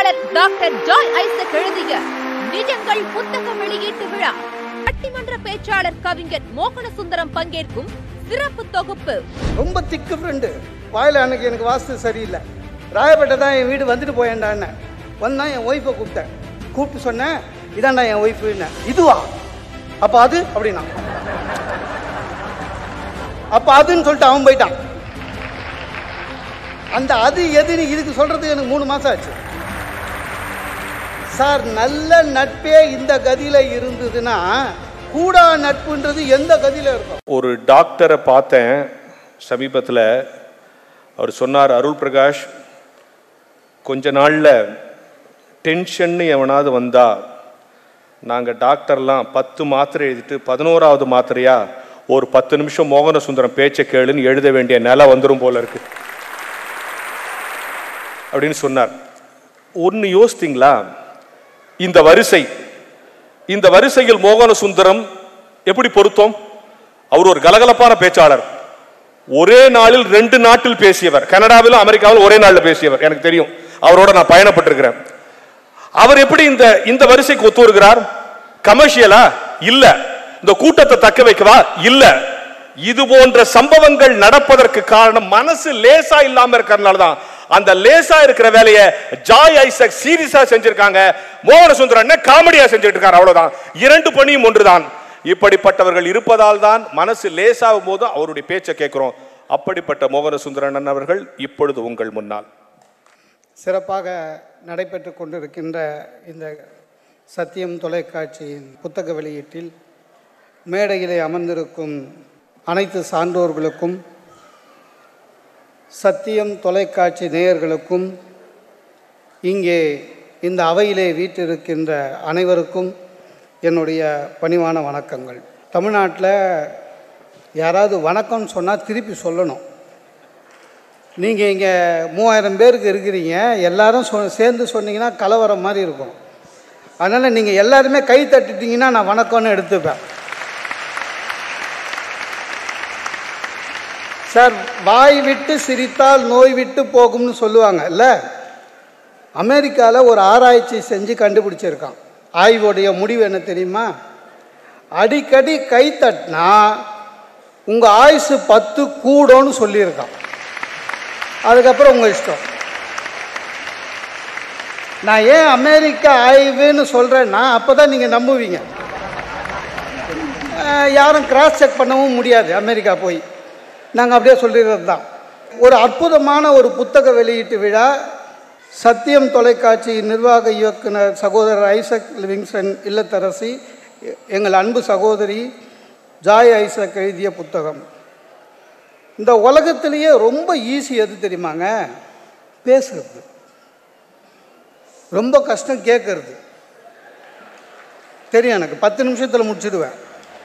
பேச்சாளர் doctor Joy Isaac எழுதிய நிஜங்கள் புத்தக வெளியீட்டு விழா பட்டிமன்ற பேச்சாளர் கவிஞர் மோகனசுந்தரம் பங்கேற்கும் சிறப்பு தொகுப்பு ரொம்ப திக்கு ஃப்ரெண்டு வாயில் அன்னைக்கு எனக்கு வாஸ்து சரியில்லை ராயப்பேட்டை தான் என் வீடு வந்துட்டு போயேன்டான்னு வந்தான் என் ஒய்ஃபை கூப்பிட்டேன் கூப்பிட்டு சொன்னேன் இதான்டா என் ஒய்ஃபுன்னு இதுவா அப்போ அது அப்படின்னா அப்போ அதுன்னு சொல்லிட்டு அவன் போயிட்டான் அந்த அது எதுன்னு இதுக்கு சொல்றதுக்கு எனக்கு மூணு மாசம் ஆச்சு சார் நல்ல நட்பே இந்த கதியில இருந்ததுன்னா கூடா நட்புன்றது எந்த கதியில இருக்கும் ஒரு டாக்டரை பார்த்தேன் சமீபத்தில் அவர் சொன்னார் அருள் பிரகாஷ் கொஞ்ச நாளில் டென்ஷன்னு எவனாவது வந்தா நாங்கள் டாக்டர்லாம் பத்து மாத்திரை எழுதிட்டு பதினோராவது மாத்திரையா ஒரு பத்து நிமிஷம் மோகன சுந்தரம் பேச்சை கேளுன்னு எழுத வேண்டிய நிலை வந்துடும் போல இருக்கு அப்படின்னு சொன்னார் ஒன்று யோசித்தீங்களா இந்த வரிசை இந்த வரிசையில் மோகன சுந்தரம் எப்படி பொருத்தம் அவர் ஒரு கலகலப்பான பேச்சாளர் ஒரே நாளில் ரெண்டு நாட்டில் பேசியவர் கனடாவிலும் அமெரிக்காவிலும் ஒரே நாளில் பேசியவர் எனக்கு தெரியும் அவரோட நான் பயணப்பட்டிருக்கிறேன் அவர் எப்படி இந்த இந்த வரிசைக்கு ஒத்து வருகிறார் கமர்ஷியலா இல்ல இந்த கூட்டத்தை தக்க வைக்கவா இல்ல இது போன்ற சம்பவங்கள் நடப்பதற்கு காரணம் மனசு லேசா இல்லாம இருக்கிறதுனால தான் அந்த லேசா இருக்கிற வேலையை ஜாய் ஐசக் சீரியஸா செஞ்சிருக்காங்க மோகன சுந்தரன் காமெடியா செஞ்சுட்டு இருக்காரு அவ்வளவுதான் இரண்டு பணியும் ஒன்றுதான் இப்படிப்பட்டவர்கள் இருப்பதால் தான் மனசு லேசாகும் போது அவருடைய பேச்சை கேட்கிறோம் அப்படிப்பட்ட மோகன சுந்தரன் அவர்கள் இப்பொழுது உங்கள் முன்னால் சிறப்பாக நடைபெற்று கொண்டிருக்கின்ற இந்த சத்தியம் தொலைக்காட்சியின் புத்தக வெளியீட்டில் மேடையிலே அமர்ந்திருக்கும் அனைத்து சான்றோர்களுக்கும் சத்தியம் தொலைக்காட்சி நேயர்களுக்கும் இங்கே இந்த அவையிலே வீற்றிருக்கின்ற அனைவருக்கும் என்னுடைய பணிவான வணக்கங்கள் தமிழ்நாட்டில் யாராவது வணக்கம்னு சொன்னால் திருப்பி சொல்லணும் நீங்கள் இங்கே மூவாயிரம் பேருக்கு இருக்கிறீங்க எல்லாரும் சொ சேர்ந்து சொன்னீங்கன்னா கலவரம் மாதிரி இருக்கும் அதனால் நீங்கள் எல்லாருமே கை தட்டிட்டீங்கன்னா நான் வணக்கம்னு எடுத்துப்பேன் சார் வாய் விட்டு சிரித்தால் நோய் விட்டு போகும்னு சொல்லுவாங்க இல்லை அமெரிக்காவில் ஒரு ஆராய்ச்சி செஞ்சு கண்டுபிடிச்சிருக்கான் ஆய்வுடைய முடிவு என்ன தெரியுமா அடிக்கடி கை தட்டினா உங்கள் ஆயுசு பத்து கூடோன்னு சொல்லியிருக்கான் அதுக்கப்புறம் உங்கள் இஷ்டம் நான் ஏன் அமெரிக்கா ஆய்வுன்னு சொல்கிறேன்னா அப்போ தான் நீங்கள் நம்புவீங்க அஹ் யாரும் கிராஸ் செக் பண்ணவும் முடியாது அமெரிக்கா போய் நாங்கள் அப்படியே சொல்லிடுறது தான் ஒரு அற்புதமான ஒரு புத்தக வெளியீட்டு விழா சத்தியம் தொலைக்காட்சி நிர்வாக இயக்குனர் சகோதரர் ஐசக் லிவிங்ஸ்டன் இல்லத்தரசி எ- எங்கள் அன்பு சகோதரி ஜாய் ஐசக் எழுதிய புத்தகம் இந்த உலகத்திலேயே ரொம்ப ஈஸி எது தெரியுமாங்க பேசுறது ரொம்ப கஷ்டம் கேட்கறது தெரியும் எனக்கு பத்து நிமிஷத்தில் முடிச்சிடுவேன்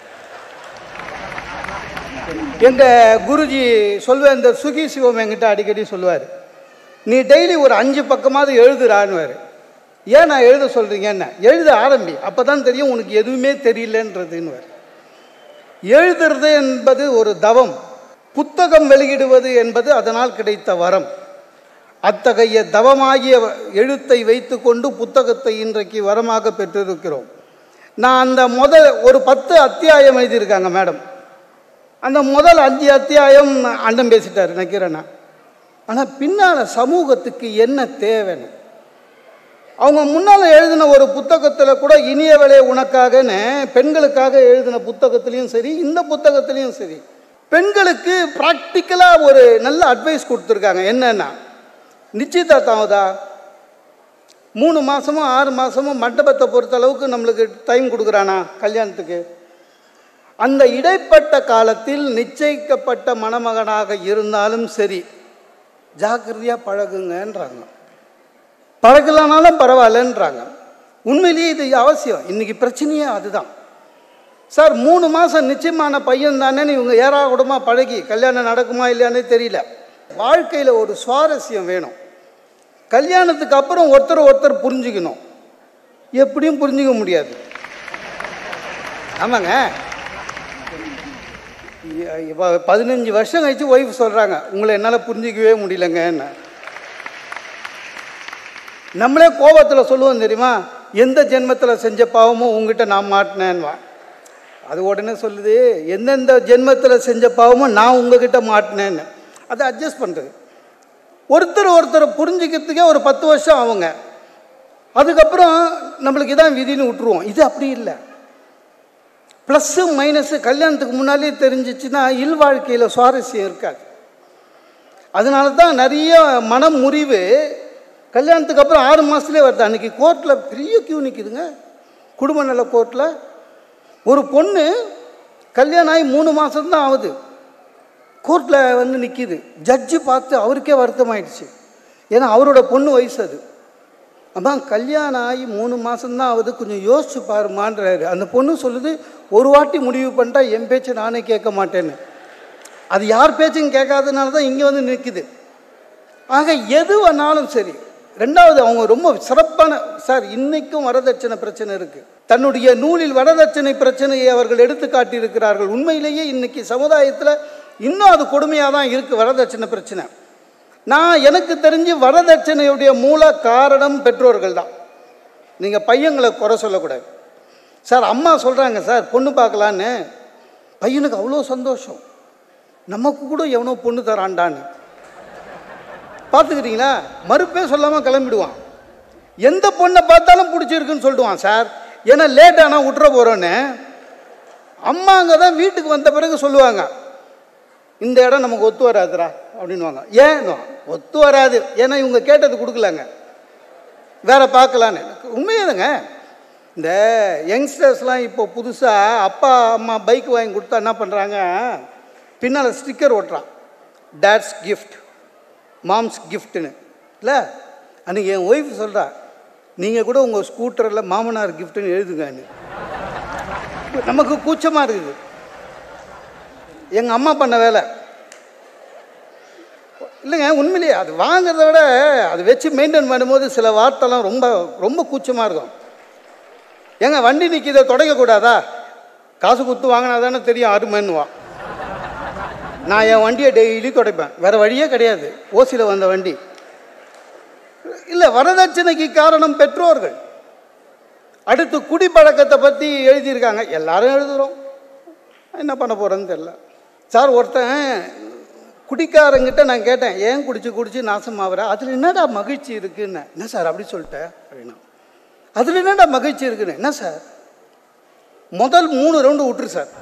எங்கள் குருஜி சொல்வேன் இந்த சுகி சிவம் என்கிட்ட அடிக்கடி சொல்லுவார் நீ டெய்லி ஒரு அஞ்சு பக்கமாவது எழுதுறான்னுவார் ஏன் நான் எழுத சொல்கிறீங்க என்ன எழுத ஆரம்பி அப்போ தான் தெரியும் உனக்கு எதுவுமே தெரியலன்றதுன்னுவார் எழுதுறது என்பது ஒரு தவம் புத்தகம் வெளியிடுவது என்பது அதனால் கிடைத்த வரம் அத்தகைய தவமாகிய எழுத்தை வைத்துக்கொண்டு புத்தகத்தை இன்றைக்கு வரமாக பெற்றிருக்கிறோம் நான் அந்த முதல் ஒரு பத்து அத்தியாயம் எழுதியிருக்காங்க மேடம் அந்த முதல் அஞ்சு அத்தியாயம் அண்ணன் பேசிட்டார் நக்கீரண்ணா ஆனால் பின்னால் சமூகத்துக்கு என்ன தேவைன்னு அவங்க முன்னால் எழுதின ஒரு புத்தகத்தில் கூட இனியவளே உனக்காகன்னு பெண்களுக்காக எழுதின புத்தகத்துலேயும் சரி இந்த புத்தகத்துலேயும் சரி பெண்களுக்கு ப்ராக்டிக்கலாக ஒரு நல்ல அட்வைஸ் கொடுத்துருக்காங்க என்னன்னா நிச்சயதார்த்தாவதா மூணு மாதமும் ஆறு மாதமும் மண்டபத்தை பொறுத்த அளவுக்கு நம்மளுக்கு டைம் கொடுக்குறானா கல்யாணத்துக்கு அந்த இடைப்பட்ட காலத்தில் நிச்சயிக்கப்பட்ட மணமகனாக இருந்தாலும் சரி ஜாக்கிரதையாக பழகுங்கன்றாங்க பழகலனாலும் பரவாயில்லன்றாங்க உண்மையிலேயே இது அவசியம் இன்னைக்கு பிரச்சனையே அதுதான் சார் மூணு மாதம் நிச்சயமான பையன் தானேன்னு இவங்க ஏறாகூடமாக பழகி கல்யாணம் நடக்குமா இல்லையானே தெரியல வாழ்க்கையில் ஒரு சுவாரஸ்யம் வேணும் கல்யாணத்துக்கு அப்புறம் ஒருத்தர் ஒருத்தர் புரிஞ்சுக்கணும் எப்படியும் புரிஞ்சுக்க முடியாது ஆமாங்க இப்போ பதினஞ்சு வருஷம் கழிச்சு ஒய்ஃப் சொல்கிறாங்க உங்களை என்னால் புரிஞ்சிக்கவே முடியலங்க என்ன நம்மளே கோபத்தில் சொல்லுவோம் தெரியுமா எந்த ஜென்மத்தில் செஞ்ச பாவமும் உங்ககிட்ட நான் மாட்டினேன்வா அது உடனே சொல்லுது எந்தெந்த ஜென்மத்தில் செஞ்ச பாவமும் நான் உங்ககிட்ட மாட்டினேன்னு அதை அட்ஜஸ்ட் பண்ணுறது ஒருத்தர் ஒருத்தரை புரிஞ்சுக்கிறதுக்கே ஒரு பத்து வருஷம் ஆகுங்க அதுக்கப்புறம் நம்மளுக்கு இதான் விதின்னு விட்டுருவோம் இது அப்படி இல்லை ப்ளஸ்ஸு மைனஸு கல்யாணத்துக்கு முன்னாலே தெரிஞ்சிச்சுன்னா இல்வாழ்க்கையில் சுவாரஸ்யம் இருக்காது அதனால தான் நிறைய மன முறிவு கல்யாணத்துக்கு அப்புறம் ஆறு மாதத்துலேயே வருது அன்றைக்கி கோர்ட்டில் பெரிய கியூ நிற்குதுங்க குடும்ப நல கோர்ட்டில் ஒரு பொண்ணு கல்யாணம் ஆகி மூணு மாதம்தான் ஆகுது கோர்ட்டில் வந்து நிற்கிது ஜட்ஜு பார்த்து அவருக்கே வருத்தமாயிடுச்சு ஏன்னா அவரோட பொண்ணு வயசு அது அம்மா கல்யாணம் ஆகி மூணு மாதம்தான் ஆகுது கொஞ்சம் யோசிச்சு பாருமான்றாரு அந்த பொண்ணு சொல்லுது ஒரு வாட்டி முடிவு பண்ணிட்டா என் பேச்சை நானே கேட்க மாட்டேன்னு அது யார் பேச்சும் கேட்காதனால தான் இங்கே வந்து நிற்குது ஆக எது வேணாலும் சரி ரெண்டாவது அவங்க ரொம்ப சிறப்பான சார் இன்னைக்கும் வரதட்சணை பிரச்சனை இருக்குது தன்னுடைய நூலில் வரதட்சணை பிரச்சனையை அவர்கள் எடுத்து காட்டியிருக்கிறார்கள் உண்மையிலேயே இன்னைக்கு சமுதாயத்தில் இன்னும் அது கொடுமையாக தான் இருக்குது வரதட்சணை பிரச்சனை நான் எனக்கு தெரிஞ்சு வரதட்சணையுடைய மூல காரணம் பெற்றோர்கள் தான் நீங்கள் பையங்களை குறை சொல்லக்கூடாது சார் அம்மா சொல்கிறாங்க சார் பொண்ணு பார்க்கலான்னு பையனுக்கு அவ்வளோ சந்தோஷம் நமக்கு கூட எவனோ பொண்ணு தரான்டான்னு பார்த்துக்கிட்டீங்களா மறுப்பே சொல்லாமல் கிளம்பிடுவான் எந்த பொண்ணை பார்த்தாலும் பிடிச்சிருக்குன்னு சொல்லிடுவான் சார் ஏன்னா லேட் ஆனால் விட்டுற போகிறோன்னு அம்மாங்க தான் வீட்டுக்கு வந்த பிறகு சொல்லுவாங்க இந்த இடம் நமக்கு ஒத்து வராதுடா அப்படின்வாங்க ஏன் ஒத்து வராது ஏன்னா இவங்க கேட்டது கொடுக்கலாங்க வேற பார்க்கலான்னு உண்மையாதுங்க இந்த யங்ஸ்டர்ஸ்லாம் இப்போ புதுசாக அப்பா அம்மா பைக் வாங்கி கொடுத்தா என்ன பண்ணுறாங்க பின்னால் ஸ்டிக்கர் ஓட்டுறான் டேட்ஸ் கிஃப்ட் மாம்ஸ் கிஃப்ட்டுன்னு இல்லை அன்றைக்கி என் ஒய்ஃப் சொல்கிறா நீங்கள் கூட உங்கள் ஸ்கூட்டரில் மாமனார் கிஃப்ட்டுன்னு எழுதுங்கன்னு நமக்கு கூச்சமாக இருக்குது எங்கள் அம்மா பண்ண வேலை இல்லைங்க உண்மையிலேயே அது வாங்குறத விட அது வச்சு மெயின்டைன் பண்ணும்போது சில வார்த்தைலாம் ரொம்ப ரொம்ப கூச்சமாக இருக்கும் ஏங்க வண்டி நிற்கிதை தொடங்கக்கூடாதா காசு கொடுத்து வாங்கினா தானே தெரியும் அருமைன்னுவான் நான் என் வண்டியை டெய்லி துடைப்பேன் வேற வழியே கிடையாது ஓசியில் வந்த வண்டி இல்லை வரதட்சணைக்கு காரணம் பெற்றோர்கள் அடுத்து குடிப்பழக்கத்தை பற்றி எழுதியிருக்காங்க எல்லாரும் எழுதுகிறோம் என்ன பண்ண போகிறேன்னு தெரில சார் ஒருத்தன் குடிக்காரங்கிட்ட நான் கேட்டேன் ஏன் குடிச்சு குடிச்சு நாசமாகற அதில் என்னடா மகிழ்ச்சி இருக்குன்னு என்ன சார் அப்படி சொல்லிட்டேன் அப்படின்னா அதில் என்னடா மகிழ்ச்சி இருக்குன்னு என்ன சார் முதல் மூணு ரவுண்டு விட்டுரு சார்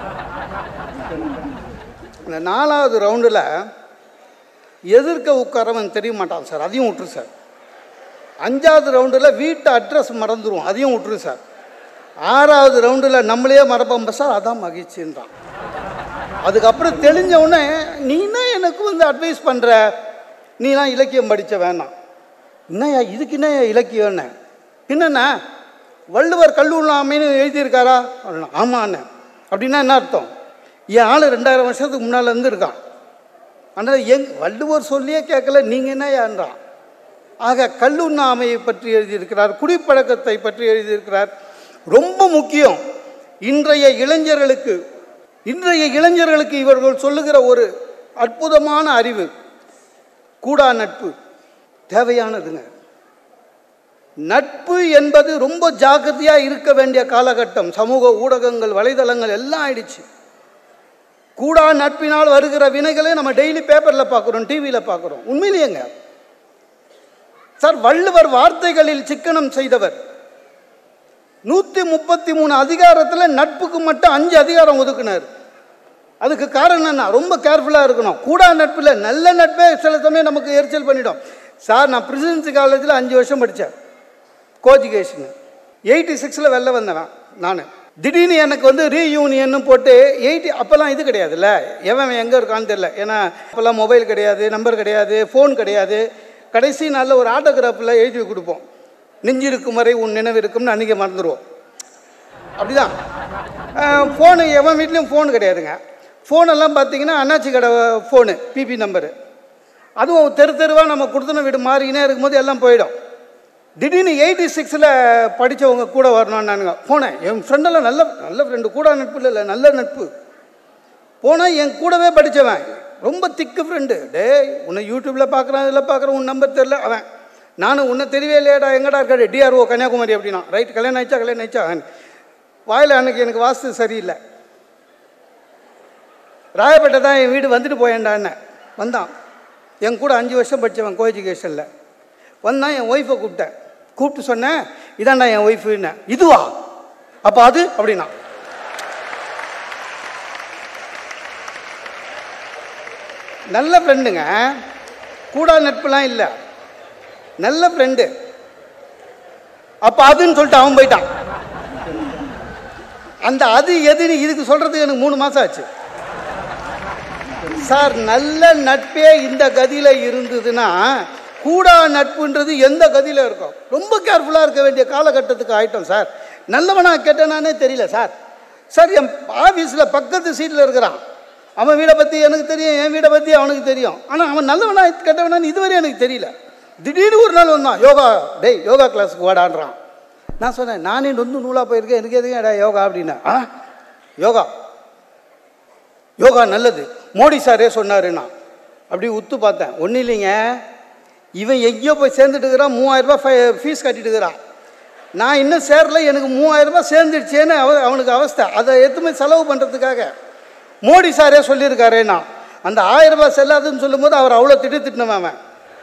இந்த நாலாவது ரவுண்டில் எதிர்க்க உட்காரவன் தெரிய மாட்டான் சார் அதையும் விட்டுரு சார் அஞ்சாவது ரவுண்டில் வீட்டு அட்ரஸ் மறந்துடுவோம் அதையும் விட்டுரு சார் ஆறாவது ரவுண்டில் நம்மளே மறப்போம் சார் அதான் மகிழ்ச்சின்றான் அதுக்கப்புறம் தெளிஞ்ச உடனே நீனா எனக்கு வந்து அட்வைஸ் பண்ணுற நீலாம் இலக்கியம் படித்த வேணாம் என்னய்யா இதுக்கு என்ன இலக்கியம்னு என்னண்ணா வள்ளுவர் கல்லூர்லாமைன்னு எழுதியிருக்காரா அப்படின்னா ஆமாண்ணே அப்படின்னா என்ன அர்த்தம் என் ஆள் ரெண்டாயிரம் வருஷத்துக்கு முன்னால் இருந்து இருக்கான் ஆனால் எங் வள்ளுவர் சொல்லியே கேட்கல நீங்கள் என்ன ஏன்றான் ஆக கல்லுண்ணாமையை பற்றி எழுதியிருக்கிறார் குடிப்பழக்கத்தை பற்றி எழுதியிருக்கிறார் ரொம்ப முக்கியம் இன்றைய இளைஞர்களுக்கு இன்றைய இளைஞர்களுக்கு இவர்கள் சொல்லுகிற ஒரு அற்புதமான அறிவு கூடா நட்பு தேவையானதுங்க நட்பு என்பது ரொம்ப ஜாக்கிரதையாக இருக்க வேண்டிய காலகட்டம் சமூக ஊடகங்கள் வலைதளங்கள் எல்லாம் ஆயிடுச்சு கூடா நட்பினால் வருகிற வினைகளை நம்ம டெய்லி பேப்பரில் பார்க்குறோம் டிவியில் பார்க்குறோம் உண்மையிலேயேங்க சார் வள்ளுவர் வார்த்தைகளில் சிக்கனம் செய்தவர் நூற்றி முப்பத்தி மூணு அதிகாரத்தில் நட்புக்கு மட்டும் அஞ்சு அதிகாரம் ஒதுக்குனார் அதுக்கு காரணம் என்ன ரொம்ப கேர்ஃபுல்லாக இருக்கணும் கூடா நட்பில் நல்ல நட்பே சில சமயம் நமக்கு எரிச்சல் பண்ணிடும் சார் நான் பிரசிடென்சி காலேஜில் அஞ்சு வருஷம் படித்தேன் கோஜிகேஷன் எயிட்டி சிக்ஸில் வெளில வந்தவன் நான் திடீர்னு எனக்கு வந்து ரீயூனியன்னு போட்டு எயிட்டி அப்போல்லாம் இது கிடையாதுல்ல எவன் எங்கே இருக்கான்னு தெரில ஏன்னா அப்போல்லாம் மொபைல் கிடையாது நம்பர் கிடையாது ஃபோன் கிடையாது கடைசி நாளில் ஒரு ஆட்டோகிராஃபில் எழுதி கொடுப்போம் நெஞ்சிருக்கும் வரை உன் நினைவு இருக்கும்னு அன்றைக்கி மறந்துடுவோம் அப்படிதான் ஃபோனு எவன் வீட்லேயும் ஃபோன் கிடையாதுங்க ஃபோனெல்லாம் பார்த்தீங்கன்னா அண்ணாச்சி கடை ஃபோனு பிபி நம்பரு அதுவும் தெரு தெருவாக நம்ம கொடுத்துன வீடு மாறிக்கினே இருக்கும்போது எல்லாம் போயிடும் திடீர்னு எயிட்டி சிக்ஸில் படித்தவங்க கூட வரணும்னானுங்க போனேன் என் ஃப்ரெண்டெல்லாம் நல்ல நல்ல ஃப்ரெண்டு கூட நட்பு இல்லை நல்ல நட்பு போனால் என் கூடவே படித்தவன் ரொம்ப திக்கு ஃப்ரெண்டு டேய் உன்னை யூடியூப்பில் பார்க்குறான் இதில் பார்க்குறான் உன் நம்பர் தெரில அவன் நானும் உன்னை தெரியவே இல்லையாடா எங்கடா இருக்காரு டிஆர்ஓ கன்னியாகுமரி அப்படின்னா ரைட் கல்யாணம் ஆயிடுச்சா கல்யாணம் ஆயிடுச்சா வாயில் அன்னைக்கு எனக்கு வாஸ்து சரியில்லை ராயப்பேட்டை தான் என் வீடு வந்துட்டு போயேன்டான்னு வந்தான் என் கூட அஞ்சு வருஷம் படித்தவன் கோ எஜுகேஷனில் வந்தான் என் ஒய்ஃபை கூப்பிட்டேன் கூப்பிட்டு சொன்னேன் இதான்டா என் ஒய்ஃபுன்னு இதுவா அப்போ அது அப்படின்னா நல்ல ஃப்ரெண்டுங்க கூடா நட்புலாம் இல்லை நல்ல ஃப்ரெண்டு அப்போ அதுன்னு சொல்லிட்டு அவன் போயிட்டான் அந்த அது எதுன்னு இதுக்கு சொல்றதுக்கு எனக்கு மூணு மாசம் ஆச்சு சார் நல்ல நட்பே இந்த கதியில் இருந்ததுன்னா கூடா நட்புன்றது எந்த கதியில் இருக்கும் ரொம்ப கேர்ஃபுல்லாக இருக்க வேண்டிய காலகட்டத்துக்கு ஆயிட்டோம் சார் நல்லவனா கெட்டனானே தெரியல சார் சார் என் ஆஃபீஸில் பக்கத்து சீட்டில் இருக்கிறான் அவன் வீடை பற்றி எனக்கு தெரியும் என் வீடை பற்றி அவனுக்கு தெரியும் ஆனால் அவன் நல்லவனா கெட்டவனான்னு இதுவரை எனக்கு தெரியல திடீர்னு ஒரு நாள் வந்தான் யோகா டேய் யோகா கிளாஸுக்கு வாடான்றான் நான் சொன்னேன் நானே நொந்து நூலாக போயிருக்கேன் எனக்கு எதுங்க டா யோகா அப்படின்னா ஆ யோகா யோகா நல்லது மோடி சாரே சொன்னாருன்னா அப்படி உத்து பார்த்தேன் ஒன்றும் இல்லைங்க இவன் எங்கேயோ போய் சேர்ந்துட்டு இருக்கிறான் மூவாயிரம் ரூபாய் ஃபீஸ் கட்டிட்டு இருக்கிறான் நான் இன்னும் சேரல எனக்கு மூவாயிரம் ரூபாய் சேர்ந்துடுச்சேன்னு அவ அவனுக்கு அவஸ்தை அதை எதுவுமே செலவு பண்ணுறதுக்காக மோடி சாரே சொல்லியிருக்காரேண்ணா அந்த ஆயிரம் ரூபாய் செல்லாதுன்னு சொல்லும்போது அவர் அவ்வளோ திட்டு திட்டினவன் அவன்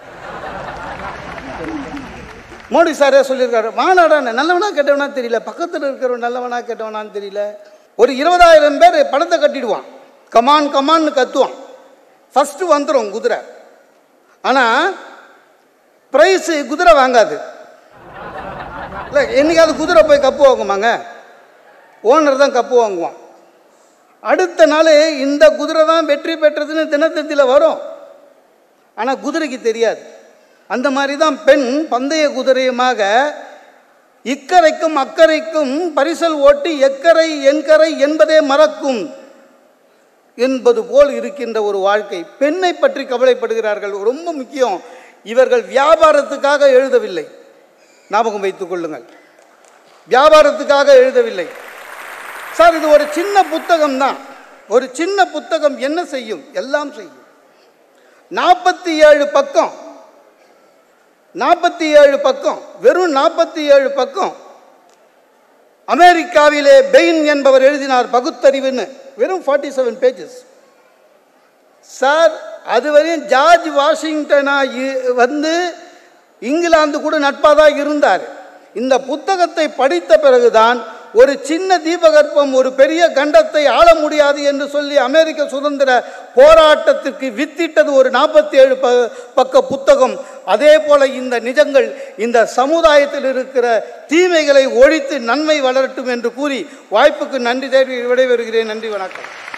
மோடி சாரே சொல்லியிருக்காரு மாநாடான நல்லவனா கெட்டவனா தெரியல பக்கத்தில் இருக்கிறவன் நல்லவனா கெட்டவனான்னு தெரியல ஒரு இருபதாயிரம் பேர் பணத்தை கட்டிடுவான் கமான் கமான்னு கத்துவான் ஃபஸ்ட்டு வந்துடும் குதிரை ஆனால் ப்ரைஸு குதிரை வாங்காது இல்லை என்னைக்காவது குதிரை போய் கப்பு வாங்குமாங்க ஓனர் தான் கப்பு வாங்குவான் அடுத்த நாள் இந்த குதிரை தான் வெற்றி பெற்றதுன்னு தினத்தந்தியில் வரும் ஆனால் குதிரைக்கு தெரியாது அந்த மாதிரி தான் பெண் பந்தய குதிரையுமாக இக்கரைக்கும் அக்கறைக்கும் பரிசல் ஓட்டி எக்கரை என்கரை என்பதே மறக்கும் என்பது போல் இருக்கின்ற ஒரு வாழ்க்கை பெண்ணை பற்றி கவலைப்படுகிறார்கள் ரொம்ப முக்கியம் இவர்கள் வியாபாரத்துக்காக எழுதவில்லை ஞாபகம் வைத்துக் கொள்ளுங்கள் வியாபாரத்துக்காக எழுதவில்லை சார் இது ஒரு சின்ன புத்தகம் தான் ஒரு சின்ன புத்தகம் என்ன செய்யும் எல்லாம் செய்யும் நாற்பத்தி ஏழு பக்கம் நாற்பத்தி ஏழு பக்கம் வெறும் நாற்பத்தி ஏழு பக்கம் அமெரிக்காவிலே பெயின் என்பவர் எழுதினார் பகுத்தறிவுன்னு வெறும் ஃபார்ட்டி செவன் பேஜஸ் சார் அதுவரையும் ஜார்ஜ் வாஷிங்டனா இ- வந்து இங்கிலாந்து கூட நட்பாக தான் இருந்தார் இந்த புத்தகத்தை படித்த பிறகுதான் ஒரு சின்ன தீபகற்பம் ஒரு பெரிய கண்டத்தை ஆள முடியாது என்று சொல்லி அமெரிக்க சுதந்திர போராட்டத்திற்கு வித்திட்டது ஒரு நாற்பத்தி ஏழு ப பக்க புத்தகம் அதே போல இந்த நிஜங்கள் இந்த சமுதாயத்தில் இருக்கிற தீமைகளை ஒழித்து நன்மை வளரட்டும் என்று கூறி வாய்ப்புக்கு நன்றி தேடி விடைபெறுகிறேன் நன்றி வணக்கம்